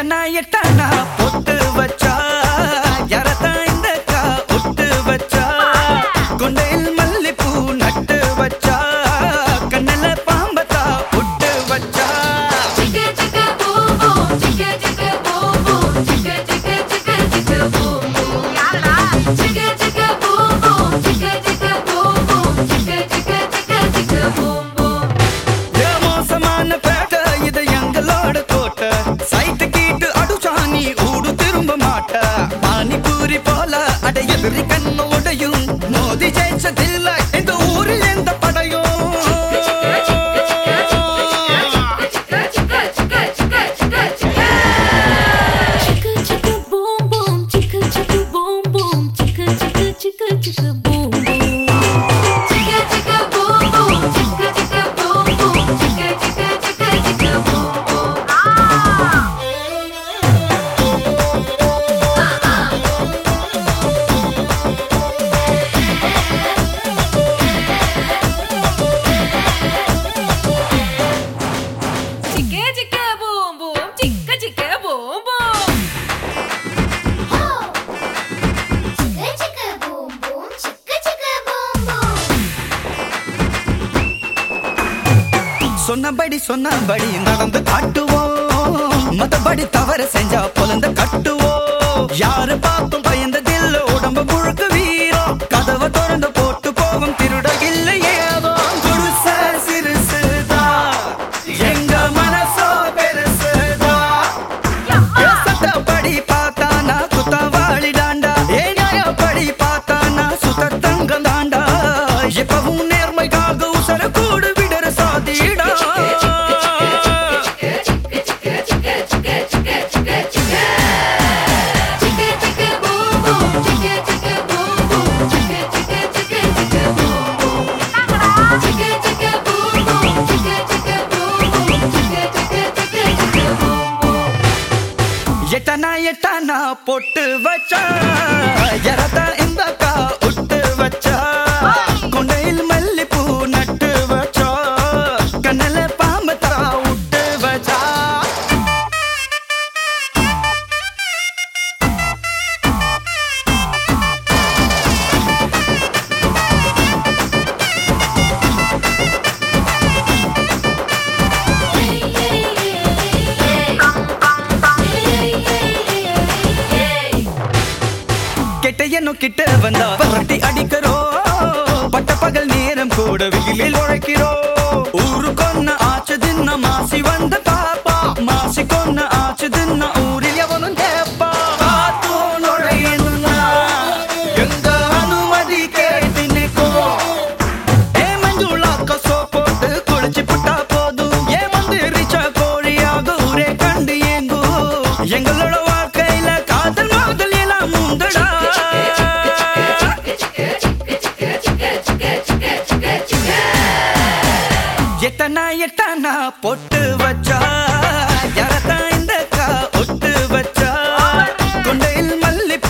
எட்டனா எட்டனா பொட்டு வச்சா யாரத்தான் இந்த கா ஒட்டு வச்சா கொண்டையில் மல்லிப்பூ நட்டு வச்சா கண்ணுல பாம்பத்தா ஒட்டு வச்சா Chicka chicka boom boom, chicka chicka boom boom, chicka chicka chicka chicka boom boom. Chicka chicka boom boom, chicka chicka boom boom, chicka chicka chicka chicka boom boom. ஏ மோசமான பேட்டை இது எங்களோட கோட்டை சைட்டு கீட்டு அடிச்சானி ஊடு திரும்ப மாட்ட பானிபூரி போல அட எதிரி கண்ணு உடையும் மோதி ஜெயிச்சதில்ல இந்த ஊரில் எந்த படையும் Chicka chicka chicka chicka chicka chicka. Chicka chicka boom boom, chicka chicka boom boom, chicka chicka chicka chicka boom boom. Chicka chicka boom boom, chicka chicka boom boom, chicka chicka chicka chicka boom boom. Chicka chicka boom boom, chicka chicka boom boom. Chicka chicka boom boom, chicka chicka boom boom. சொன்னபடி சொன்னபடி நடந்து காட்டுவோம் மத்தபடி தவறு செஞ்சா பொலந்த கட்டுவோம் யாரு பார்த்தும் பயந்ததில்ல உடம்பு முழுக்க வீரம் கதவை திறந்து போட்டு போகும் திருட இல்லை ஏதோ குருச சிறுசுதா எங்க மனசோ பெருசுதா சட்டப்படி பார்த்தானா குத்தவாளி தாண்டா ஏ நியாயப்படி பார்த்தானா சுத்த தங்கம் தாண்டா எப்பவும் நேர்மைக்காக உசர கூடு விடுற சாதிடா Chicka chicka boom boom, chicka chicka boom boom, chicka chicka chicka chicka boom boom. Chicka chicka boom boom, chicka chicka boom boom, chicka chicka chicka chicka boom boom. எட்டனா எட்டனா பொட்டு வச்சா எரத்தா இந்தக்கா உட்டு வச்சா கொண்டையில் மல்லிப்பூ நட்டு வச்சா கண்ணில பாம்பு தரா உட்டு வச்சா கெட்டையனோ கிட்ட வந்தா பரட்டி அடிக்கிறோம் பட்ட பகல் நேரம் கூட வெயிலில் உழைக்கிறோம் ஊரு கொன்ன ஆச்சு தின்ன மாசி வந்த பாப்பா மாசி கொன்ன ஆச்சு தின்ன ஊரில் எவனும் கேப்பா காத்தும் நுழையணும்னா எங்க அனுமதி கேட்டு நிற்கும் ஏ மஞ்சுளாக்க சோப் போட்டு குளிச்சு புட்டா போதும் ஏ மந்திரிச்ச கோழியாக ஊரே கண்டு ஏங்கும் எங்களோட வாழ்க்கையில காதல் மாதல் எல்லாம் முந்தடா எட்டனா எட்டனா பொட்டு வச்சா யாரத்தான் இந்த கா ஒட்டு வச்சா கொண்டையில் மல்லிப்பூ